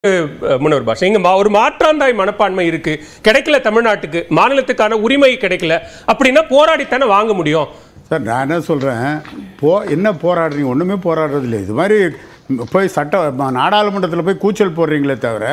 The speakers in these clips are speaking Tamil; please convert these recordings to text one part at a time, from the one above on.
அஹ், முனவர் பாஷா இங்க மா- ஒரு மாற்றாந்தாய் மனப்பான்மை இருக்கு கிடைக்கல தமிழ்நாட்டுக்கு மாநிலத்துக்கான உரிமை கிடைக்கல அப்படின்னா போராடித்தானே வாங்க முடியும் சார் நான் என்ன சொல்கிறேன் போ என்ன போராடுறீங்க ஒன்றுமே போராடுறது இல்லை இது மாதிரி போய் சட்ட ம- நாடாளுமன்றத்தில் போய் கூச்சல் போடுறீங்களே தவிர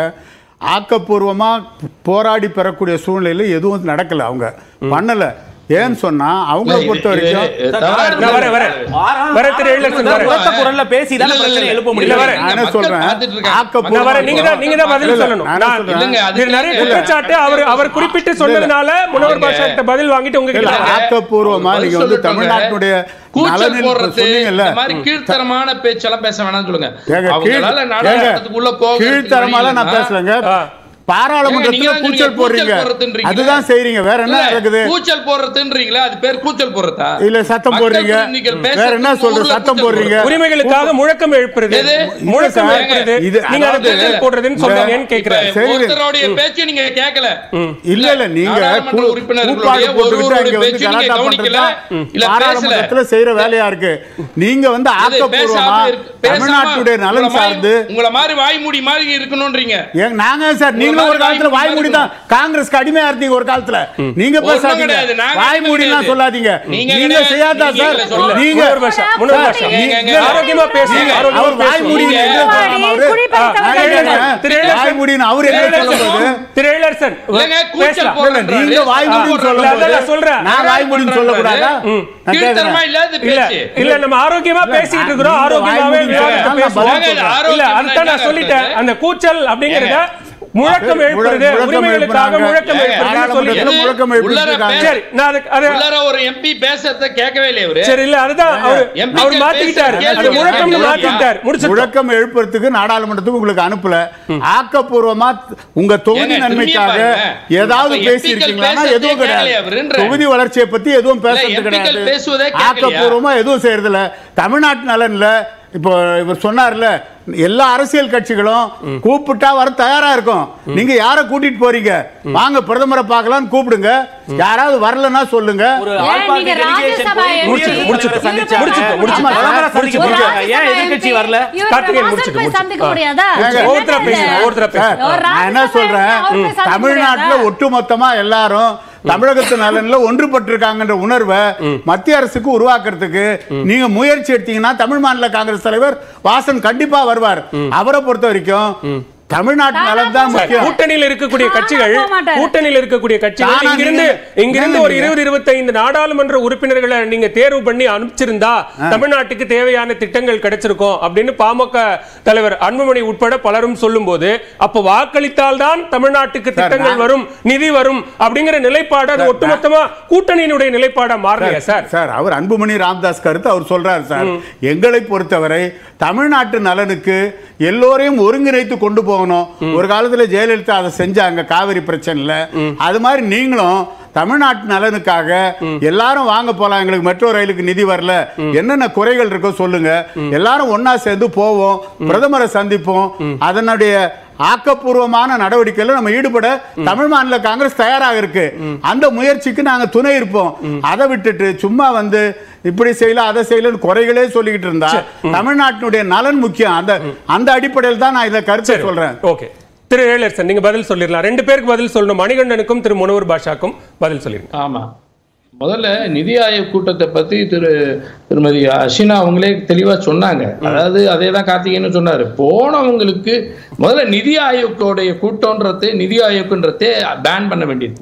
ஆக்கப்பூர்வமாக போராடி பெறக்கூடிய சூழ்நிலையில் எதுவும் நடக்கலை அவங்க பண்ணலை ஏன்னு சொன்னால் அவங்கள பொறுத்த வரைக்கும் நான் வரேன் வரேன் வரேன் திரு எழிலரசன் வரேன் உரத்த குரல்ல பேசிதான் பிரச்சனை எழுப்ப இல்ல, முடியல வரேன். நான் என்ன மக்கள் சொல்றேன் பார்த்துட்டு இருக்காங்க. நான் ஆக்கப்பூர்வமா- வரேன் நீங்க தான் நீங்க தான் பதில் இல்ல, சொல்லணும் நான் நான் சொல்றேன். இல்லைங்க, அது- இது நிறைய இல்ல, குற்றச்சாட்டு அவர் அவர் குறிப்பிட்டு சொன்னதுனால முனவர் பாஷா கிட்ட பதில் வாங்கிட்டு இல்ல, உங்ககிட்ட ஆக்கப்பூர்வமா பதில் நீங்க வந்து சொல்லிட்டு தமிழ்நாட்டுடைய கூச்சல் நலனில் போடுறது சொன்னீங்கல்ல இந்த மாதிரி கீழ்த்தரமான பேச்செல்லாம் பேச வேணாம்னு சொல்லுங்க ஏங்க, கீழ்- அவங்களால ஏங்க, நாடாளுமன்றத்துக்குள்ள போக கீழ்த்தரமாலாம் நான் பேசலங்க ஆ. பாராளுமன்றத்துல நீங்க தான் கூச்சல் சொன்னீங்க, போடுறீங்க கூச்சல் போடுறதுன்றீங்க. அதுதான் செய்றீங்க வேற என்ன இல்ல, நடக்குது கூச்சல் போடுறதுன்றீங்களா அது பேர் கூச்சல் போடுறதா இல்ல சத்தம் மக்கள் போடுறீங்க பிரதிநிதிகள் வேற பேசுறதுக்கு என்ன சொல்ற ஊர்ல சத்தம் கூச்சல் போடுறீங்க உரிமைகளுக்காக முழக்கம் எழுப்புறது எது? முழக்கம் இல்ல, எழுப்புறது இது- நீங்க அதை அதாவது- கூச்சல் போடுறதுன்னு சொல்றீங்கன்னு கேக்குறேன் இப்ப சரி. ஒருத்தருடைய பேச்சு நீங்க கேட்கல இல்ல இல்ல நீங்க நாடாளுமன்ற கூ- உறுப்பினர்களுடைய கூப்பாடு போட்டுக்கிட்டு ஒருவருடைய அங்க வந்து பேச்சு நீங்க கலாட்டா கவனிக்கல, பண்றது இல்ல பாராளுமன்றத்துல செய்யற வேலையா இருக்கு நீங்க வந்து இது ஆக்கப்பூர்வமா பேசாம இருக்கு- பேசாம தமிழ்நாட்டுடைய உங்களை நலன் மாதிரி- சார்ந்து உங்களை மாதிரி வாய்மூடி மாதிரி இருக்கணும்ன்றீங்க ஏங்க நாங்க சார் நீங்களும் ஒரு மாதிரி காலத்துல வாய் வாய்மூடி தான் காங்கிரஸ்க்கு அடிமையா இருந்தீங்க ஒரு காலத்துல நீங்க ஒண்ணும் பேசாதீங்க கிடையாது, நாங்க வாய்மூடி எல்லாம் கிடையாது. சொல்லாதீங்க நீங்க நீங்க கிடையாது, செய்யாதா நீங்க சார் இல்ல, சொல்லல. நீங்க முனவர் பாஷா முனவர் பாஷா சார், நீங்க- நீங்க- ஆரோக்கியமா பேசுங்க நீங்க- ஆரோக்கியமா அவர் வாய்மூடி பேசுங்க. என்று சொல்லலாம் அவரு. திரு எழிலரசன், திரு எழிலரசன், வாய்மூடின்னு அவர் என்ன திரு சொல்லும் போது எழிலரசன், திரு எழிலரசன், இல்லைங்க, கூச்சல் பேசலாம். போடுறது. இல்ல, நீங்க வாய்மூடின்னு சொல்லும் இல்ல, அதான் போது நான் சொல்றேன். நான் வாய்மூடின்னு சொல்லக்கூடாதா ம். நான் கீழ்த்தரமா கேக்குறேன். இல்லாத இல்ல பேச்சு இல்ல நம்ம ஆரோக்கியமா பேசிட்டு இருக்கிறோம் நீங்க ஆரோக்கியமாவே வாய்மூடி விவாதத்தை நான் பேசுவோம் பதில் சொல்றேன். இல்ல அதுதான் நான் ஆரோக்கியம் சொல்லிட்டேன் என்னங்க? அந்த கூச்சல் அப்படிங்கறத முழக்கம் முழக்கம் எழுப்புறது எழுப்புறாங்க. உரிமைகளுக்காக முழக்கம் ஏங்க, எழுப்புறது நாடாளுமன்றத்துல சொல்லி முழக்கம் உள்ளார எழுப்பிட்டு சரி நான் அதுக்கு அது உள்ளார ஒரு எம்பி பேசுறத கேட்கவே இல்லையே அவரு சரி இல்ல அதுதான் அவர் MP அவர் மாத்திக்கிட்டாரு பேசுற அந்த கேள்வி முழக்கம் கேட்கலையா? மாத்திக்கிட்டாரு முடிச்சு முழக்கம் எழுப்புறதுக்கு நாடாளுமன்றத்துக்கு உங்களுக்கு அனுப்பல ஆக்கப்பூர்வமா உங்க தொகுதி ஏங்க, நன்மைக்காக திரும்பியும் பாருங்க. ஏதாவது அப்ப பேசி MPக்கள் இருக்கீங்களா பேசுறதே எதுவும் கேட்கலையா கிடையாது அவருன்ற? தொகுதி வளர்ச்சியை பத்தி எதுவும் பேசுறது MPக்கள் கிடையாது பேசுவதே கேட்கலையா? ஆக்கப்பூர்வமா எதுவும் செய்யறது இல்ல தமிழ்நாட்டு நலன்ல இப்போ இவர் சொன்னார்ல எல்லா அரசியல் கட்சிகளும் கூப்பிட்டா வர தயாரா இருக்கும் நீங்க யார கூட்டிட்டு போறீங்க வாங்க பிரதமரை பார்க்கலாம்னு கூப்பிடுங்க யாராவது வரலன்னா சொல்லுங்க ஒரு ஏன் ஆள்பார்ட்டி நீங்க delegation ராஜ்யசபா போய் MP முடிச்சிட்டு, முடிச்சிட்டு, சந்திச்சாங்க. முடிச்சிட்டு, முடிச்சிட்டு. ஆமா, பிரதமரை சந்திக்க முடிச்சிட்டு. போறாங்க. ஏன் எதிர்க்கட்சி வரல கார்த்திகேயன் முடிச்சிட்டு, முடிச்சிட்டு. சந்திக்க முடியாதா ஏங்க, ஒவ்வொருத்தரா பேசுங்க ஒவ்வொருத்தரா சார், பேசுங்க ஒரு நான் என்ன ராஜ்யசபா சொல்றேன் இருந்தா அவர் போய் சந்திக்க தமிழ்நாட்டுல முடியாதா? ஒட்டுமொத்தமா எல்லாரும் தமிழகத்து நலன்ல ஒன்றுபட்டிருக்காங்கன்ற உணர்வை மத்திய அரசுக்கு உருவாக்குறதுக்கு நீங்க முயற்சி எடுத்தீங்கன்னா தமிழ் மாநில காங்கிரஸ் தலைவர் வாசன் கண்டிப்பா வருவார் அவரை பொறுத்த வரைக்கும் தமிழ்நாட்டு நலன் தான் சார், முக்கியம் கூட்டணியில் இருக்கக்கூடிய ஆனா, கட்சிகள் போக மாட்டாரு. கூட்டணியில் இருக்கக்கூடிய கட்சிகள் ஆனா, இங்கிருந்து நீங்க- இங்கிருந்து ஏங்க ஒரு நீங்க- இருபது இருபத்தைந்து நாடாளுமன்ற உறுப்பினர்களை நீங்க தேர்வு பண்ணி அனுப்பிச்சிருந்தா தமிழ்நாட்டுக்கு தேவையான திட்டங்கள் கிடைச்சிருக்கும் அப்படின்னு பாமக தலைவர் அன்புமணி உட்பட பலரும் சொல்லும்போது அப்ப வாக்களித்தால் தான் தமிழ்நாட்டுக்கு திட்டங்கள் நான்- வரும் நிதி வரும் அப்படிங்கிற நிலைப்பாடு அது ஒட்டுமொத்தமா கூட்டணியினுடைய நிலைப்பாடா மாறலையா சார் சார் அவர் அன்புமணி ராமதாஸ் கருத்து அவர் சொல்றாரு சார் எங்களை பொறுத்தவரை தமிழ்நாட்டு நலனுக்கு எல்லோரையும் ஒருங்கிணைத்து கொண்டு போகணும் ஒரு காலத்துல ஜெயலலிதா அதை செஞ்சாங்க காவிரி பிரச்சனைல அது மாதிரி நீங்களும் தமிழ்நாட்டு நலனுக்காக எல்லாரும் வாங்க போலாம் எங்களுக்கு மெட்ரோ ரயிலுக்கு நிதி வரல என்னென்ன குறைகள் இருக்கோ சொல்லுங்க எல்லாரும் ஒண்ணா சேர்ந்து போவோம் பிரதமரை சந்திப்போம் அதனுடைய ஆக்கப்பூர்வமான நடவடிக்கையில நம்ம ஈடுபட தமிழ் மாநில காங்கிரஸ் தயாராக இருக்கு அந்த முயற்சிக்கு நாங்க துணை இருப்போம் அதை விட்டுட்டு சும்மா வந்து இப்படி செய்யல அதை செய்யலன்னு குறைகளே சொல்லிக்கிட்டு இருந்தா தமிழ்நாட்டினுடைய நலன் முக்கியம் அந்த அந்த அடிப்படையில் தான் நான் இதை கருத்து சரி சொல்றேன் ஓகே திரு ஏழரசன் நீங்க பதில் சொல்லிடலாம் ரெண்டு பேருக்கு பதில் சொல்லணும் மணிகண்டனுக்கும் திரு முனவர் பாஷாக்கும் பதில் சொல்லிருங்க ஆமா முதல்ல நிதி ஆயோக் கூட்டத்தை பத்தி திரு திருமதி அஷினா அவங்களே தெளிவா சொன்னாங்க அதாவது அதே தான் கார்த்திகேயன் சொன்னாரு போனவங்களுக்கு முதல்ல நிதி ஆயோக்கோடைய கூட்டம்ன்றது நிதி ஆயோக்குன்றதே பேன் பண்ண வேண்டியது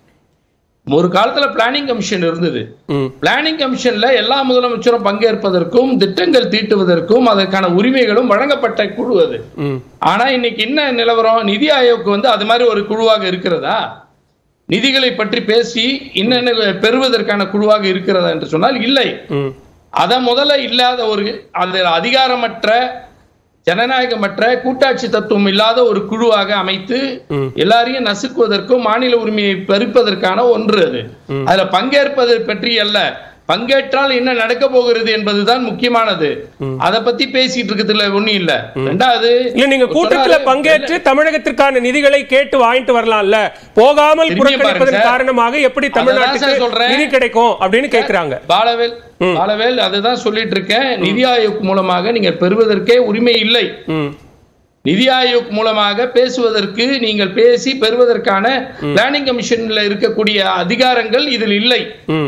ஒரு காலத்துல பிளானிங் கமிஷன் இருந்தது ம். பிளானிங் கமிஷன்ல எல்லா முதலமைச்சரும் பங்கேற்பதற்கும் திட்டங்கள் தீட்டுவதற்கும் அதற்கான உரிமைகளும் வழங்கப்பட்ட குழு அது ம் ஆனா இன்னைக்கு என்ன நிலவரம் நிதி ஆயோக் வந்து அது மாதிரி ஒரு குழுவாக இருக்கிறதா நிதிகளை பற்றி பேசி என்னென்ன பெறுவதற்கான குழுவாக இருக்கிறதா என்று சொன்னால் இல்லை ம் அத முதல்ல இல்லாத ஒரு அது அதிகாரமற்ற ஜனநாயகமற்ற கூட்டாட்சி தத்துவம் இல்லாத ஒரு குழுவாக அமைத்து எல்லாரையும் நசுக்குவதற்கும் மாநில உரிமையை பறிப்பதற்கான ஒன்று அது அதுல பங்கேற்பதை பற்றி அல்ல பங்கேற்றால் என்ன நடக்க போகிறது என்பதுதான் முக்கியமானது அத பத்தி பேசிட்டு இருக்கிறதுல ஒண்ணும் இல்ல ரெண்டாவது இல்ல நீங்க கூட்டத்துல சொன்னாரு, பங்கேற்று தமிழகத்திற்கான நிதிகளை கேட்டு வாங்கிட்டு வரலாம்ல போகாமல் திரும்பியும் பாருங்க புறக்கணிப்பதன் சார். காரணமாக எப்படி அதான் தமிழ்நாட்டுக்கு சார் சொல்றேன். நிதி கிடைக்கும் அப்படின்னு கேக்குறாங்க பாலவேல் பாலவேல் அதுதான் சொல்லிட்டு இருக்கேன் நிதி ஆயோக் மூலமாக நீங்க பெறுவதற்கே உரிமை இல்லை ம் நிதி ஆயோக் மூலமாக பேசுவதற்கு நீங்கள் பேசி பெறுவதற்கான பிளானிங் கமிஷன்ல இருக்கக்கூடிய அதிகாரங்கள் இதில் இல்லை ம்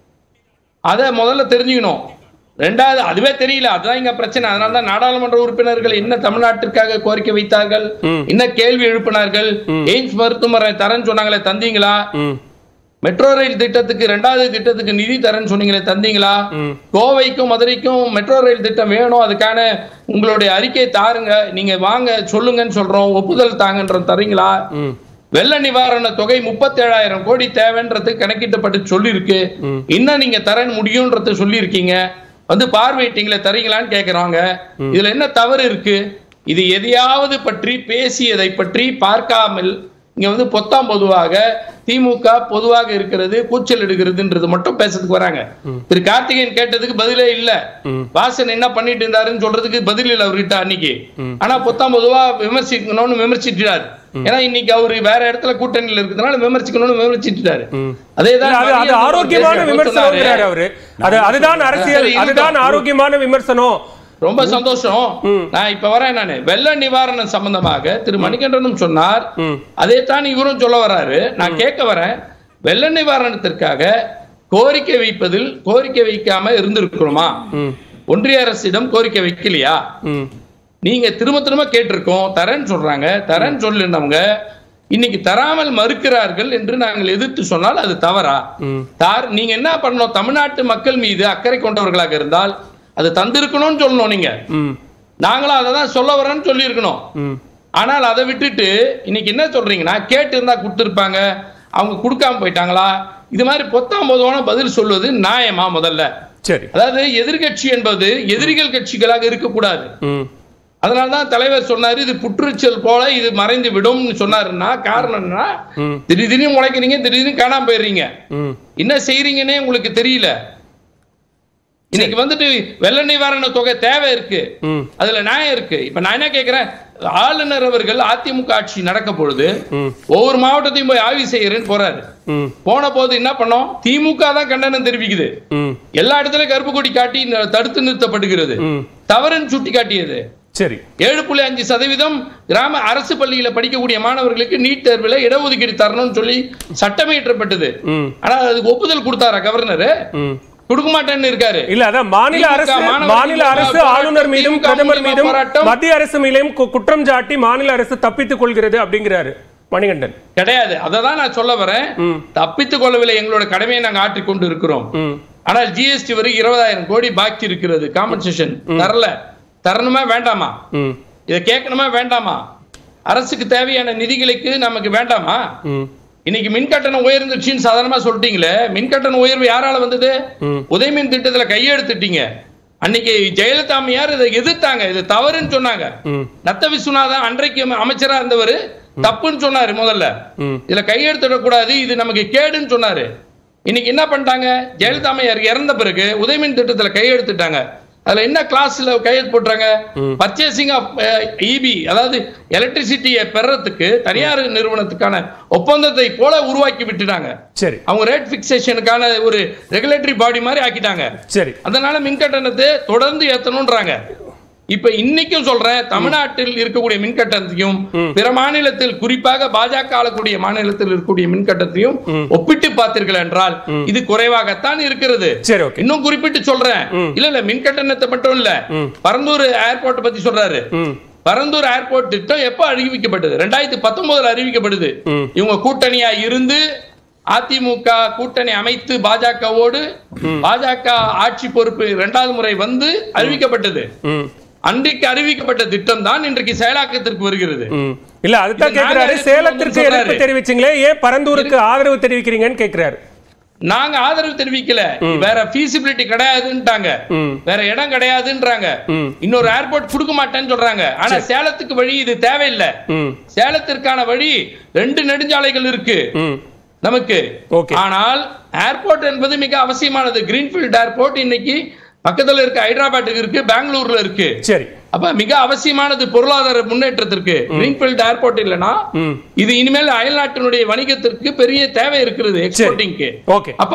அதை முதல்ல தெரிஞ்சுக்கணும் ரெண்டாவது அதுவே தெரியல அதுதான் இங்க பிரச்சனை அதனால தான் நாடாளுமன்ற உறுப்பினர்கள் என்ன தமிழ்நாட்டிற்காக கோரிக்கை வைத்தார்கள் என்ன கேள்வி எழுப்பினார்கள் எய்ம்ஸ் மருத்துவமனை தரேன்னு சொன்னாங்களே தந்தீங்களா ம் மெட்ரோ ரயில் திட்டத்துக்கு ரெண்டாவது திட்டத்துக்கு நிதி தரேன்னு சொன்னீங்களே தந்தீங்களா கோவைக்கும் மதுரைக்கும் மெட்ரோ ரயில் திட்டம் வேணும் அதுக்கான உங்களுடைய அறிக்கை தாருங்க நீங்க வாங்க சொல்லுங்கன்னு சொல்றோம் ஒப்புதல் தாங்கன்ற தரீங்களா ம் வெள்ள நிவாரண தொகை முப்பத்தேழாயிரம் கோடி தேவைன்றது கணக்கிட்டப்பட்டு சொல்லியிருக்கு இன்னும் நீங்க தர முடியும்ன்றத சொல்லியிருக்கீங்க வந்து பார்வையிட்டீங்களே தரீங்களான்னு கேக்குறாங்க இதுல என்ன தவறு இருக்கு இது எதையாவது பற்றி பேசியதை பற்றி பார்க்காமல் இங்க வந்து பொத்தாம் பொதுவாக திமுக பொதுவாக இருக்கிறது கூச்சல் எடுக்கிறதுன்றது மட்டும் பேசுறதுக்கு வராங்க திரு கார்த்திகேயன் கேட்டதுக்கு பதிலே இல்ல வாசன் என்ன பண்ணிட்டு இருந்தாருன்னு சொல்றதுக்கு பதில் இல்ல அவர்கிட்ட அன்னைக்கு ஆனா பொத்தாம் பொதுவா விமர்சிக்கணும்னு விமர்சிக்கிறார் ஏன்னா இன்னைக்கு அவரு வேற இடத்துல கூட்டணியில இருக்கிறதுனால விமர்சிக்கணும்னு விமர்சிச்சுட்டாரு அதேதான் இல்ல, அது அது மதியம் ஆரோக்கியமான பேசும்போது விமர்சனம்ங்கிறாரு சொன்னாரு. அவரு அது அதுதான் அரசியல் சரி, அதுதான் இருக்கட்டும். ஆரோக்கியமான விமர்சனம் ரொம்ப சந்தோஷம் நான் இப்ப வரேன் நானு வெள்ள நிவாரணம் சம்பந்தமாக திரு மணிகண்டனும் சொன்னார் ம். அதே தான் இவரும் சொல்ல வராரு நான் கேட்க வரேன் வெள்ள நிவாரணத்திற்காக கோரிக்கை வைப்பதில் கோரிக்கை வைக்காம இருந்திருக்கிறோமா ஒன்றிய அரசிடம் கோரிக்கை வைக்கலையா ம் நீங்க திரும்ப திரும்ப கேட்டிருக்கோம் தரேன்னு சொல்றாங்க தரேன்னு சொல்லிருந்தவங்க இன்னைக்கு தராமல் மறுக்கிறார்கள் என்று நாங்கள் எதிர்த்து சொன்னால் அது தவறா தார் நீங்க என்ன பண்ணணும் தமிழ்நாட்டு மக்கள் மீது அக்கறை கொண்டவர்களாக இருந்தால் அது தந்திருக்கணும்னு சொல்லணும் நீங்க ம் நாங்களும் அதை தான் சொல்ல வரேன்னு சொல்லியிருக்கணும் ம் ஆனால் அதை விட்டுட்டு இன்னைக்கு என்ன சொல்றீங்கன்னா கேட்டு இருந்தா கொடுத்துருப்பாங்க அவங்க கொடுக்காம போயிட்டாங்களா இது மாதிரி பொத்தாம் பொதுவான பதில் சொல்வது நியாயமா முதல்ல சரி அதாவது எதிர்க்கட்சி என்பது எதிரிகள் கட்சிகளாக இருக்கக்கூடாது ம் அதனால தான் தலைவர் சொன்னாரு இது புற்றுச்சல் போல இது மறைந்து விடும்னு சொன்னாருன்னா காரணம் என்னன்னா ம். திடீர்னு முளைக்கிறீங்க திடீர்னு காணாம போயிடுறீங்க ம் என்ன செய்றீங்கன்னே உங்களுக்கு தெரியல இன்னைக்கு வந்துட்டு வெள்ள நிவாரண தொகை தேவை இருக்கு ம் அதுல நியாயம் இருக்கு இப்ப நான் என்ன கேக்குறேன் ஆளுநர் அவர்கள் அதிமுக ஆட்சி நடக்க பொழுது ம். ஒவ்வொரு மாவட்டத்தையும் போய் ஆய்வு செய்யறேன்னு போறாரு ம் போன போது என்ன பண்ணோம் திமுக தான் கண்டனம் தெரிவிக்குது ம் எல்லா இடத்துலயும் கருப்பு கொடி காட்டி ந- தடுத்து நிறுத்தப்படுகிறது ம் தவறுன்னு சுட்டி காட்டியது சரி ஏழு புள்ளி அஞ்சு சதவீதம் கிராம அரசு பள்ளியில படிக்கக்கூடிய மாணவர்களுக்கு நீட் தேர்வுல இடஒதுக்கீடு தரணும்னு சொல்லி சட்டம் இயற்றப்பட்டது ம் ஆனா அதுக்கு ஒப்புதல் கொடுத்தாரா கவர்னர் ம் கொடுக்க மாட்டேன்னு இருக்காரு இல்ல அதான் மாநில திமுக அரசு மாணவர்கள் மாநில அரசு போராட்டம், ஆளுநர் மீதும் திமுக பிரதமர் மீதும் போராட்டம். மத்திய அரசு மீதும் கு- குற்றம் சாட்டி மாநில அரசு தப்பித்துக் கொள்கிறது அப்படிங்கிறாரு மணிகண்டன் கிடையாது அதை தான் நான் சொல்ல வரேன் ம். தப்பித்துக் கொள்ளவில்லை எங்களோட கடமையை நாங்க ஆற்றிக் கொண்டு இருக்கிறோம் ம் ஆனால் ஜிஎஸ்டி வரை இருபதாயிரம் கோடி பாக்கி இருக்கிறது காம்பன்சேஷன் தரல தரணுமா வேண்டாமா ம் இதை கேட்கணுமா வேண்டாமா அரசுக்கு தேவையான நிதிகளுக்கு நமக்கு வேண்டாமா ம் இன்னைக்கு மின் கட்டணம் உயர்ந்துச்சுன்னு சாதாரணமா சொல்லிட்டீங்களே மின் கட்டண உயர்வு யாரால வந்தது ம். உதயமின் திட்டத்துல கையெழுத்திட்டீங்க அன்னைக்கு ஜெயலலிதா அம்மையார் இதை எதிர்த்தாங்க இது தவறுன்னு சொன்னாங்க ம் நத்த விஸ்வநாதன் அன்றைக்கு அமைச்சரா இருந்தவர் தப்புன்னு சொன்னாரு முதல்ல ம் இதுல கையெழுத்திடக்கூடாது இது நமக்கு கேடுன்னு சொன்னாரு இன்னைக்கு என்ன பண்ணிட்டாங்க ஜெயலலிதா அம்மையார் இறந்த பிறகு உதயமின் திட்டத்துல கையெழுத்திட்டாங்க அதுல என்ன கிளாஸ்ல கையெழுத்து போட்டாங்க பர்ச்சேசிங் ஆஃப் இபி அதாவது எலக்ட்ரிசிட்டியை பெறறதுக்கு தனியார் நிறுவனத்துக்கான ஒப்பந்தத்தை போல உருவாக்கி விட்டுட்டாங்க சரி அவங்க ரேட் பிக்சேஷனுக்கான ஒரு ரெகுலேட்டரி பாடி மாதிரி ஆக்கிட்டாங்க சரி அதனால மின் கட்டணத்தை தொடர்ந்து ஏத்தணும்ன்றாங்க இப்ப இன்னைக்கும் சொல்றேன் தமிழ்நாட்டில் இருக்கக்கூடிய மின் கட்டணத்தையும் பிற மாநிலத்தில் குறிப்பாக பாஜக ஆளக்கூடிய மாநிலத்தில் இருக்கக்கூடிய மின் கட்டணத்தையும் ஒப்பிட்டு பார்த்தீர்கள் என்றால் இது குறைவாகத்தான் இருக்கிறது சரி ஓகே இன்னும் குறிப்பிட்டு சொல்றேன் இல்ல இல்ல மின் கட்டணத்தை மட்டும் இல்ல பரந்தூர் ஏர்போர்ட் பத்தி சொல்றாரு ம் பரந்தூர் ஏர்போர்ட் திட்டம் எப்ப அறிவிக்கப்பட்டது ரெண்டாயிரத்தி பத்தொன்பதுல அறிவிக்கப்படுது ம். இவங்க கூட்டணியா இருந்து அதிமுக கூட்டணி அமைத்து பாஜகவோடு பாஜக ஆட்சி பொறுப்பு இரண்டாவது முறை வந்து அறிவிக்கப்பட்டது ம் அன்றைக்கு அறிவிக்கப்பட்ட திட்டம் தான் இன்றைக்கு செயலாக்கத்திற்கு வருகிறது ம் இல்ல அதுதான் இது நாங்க கேக்குறாரு எடுத்து சேலத்திற்கு சொல்றாரு. எதிர்ப்பு தெரிவிச்சீங்களே ஏன் பரந்தூருக்கு ஆதரவு தெரிவிக்கிறீங்கன்னு கேக்குறாரு நாங்க ஆதரவு தெரிவிக்கல வேற feasibility கிடையாதுன்ட்டாங்க ம் வேற இடம் கிடையாதுன்றாங்க ம். இன்னொரு ஏர்போர்ட் கொடுக்க மாட்டேன்னு சொல்றாங்க ஆனா சேலத்துக்கு வழி இது தேவையில்லை ம் சேலத்திற்கான வழி ரெண்டு நெடுஞ்சாலைகள் இருக்கு ம் நமக்கு Okay. ஆனால் ஏர்போர்ட் என்பது மிக அவசியமானது கிரீன்ஃபீல்ட் ஏர்போர்ட் இன்னைக்கு பக்கத்துல இருக்க ஹைதராபாத்துக்கு இருக்கு பெங்களூர்ல இருக்கு சரி அப்ப மிக அவசியமானது பொருளாதார முன்னேற்றத்திற்கு கிரீன்ஃபீல்ட் ஏர்போர்ட் இல்லனா ம் இது இனிமேல் அயல்நாட்டினுடைய வணிகத்திற்கு பெரிய தேவை இருக்கிறது எக்ஸ்போர்ட்டிங்க்கு ஓகே அப்ப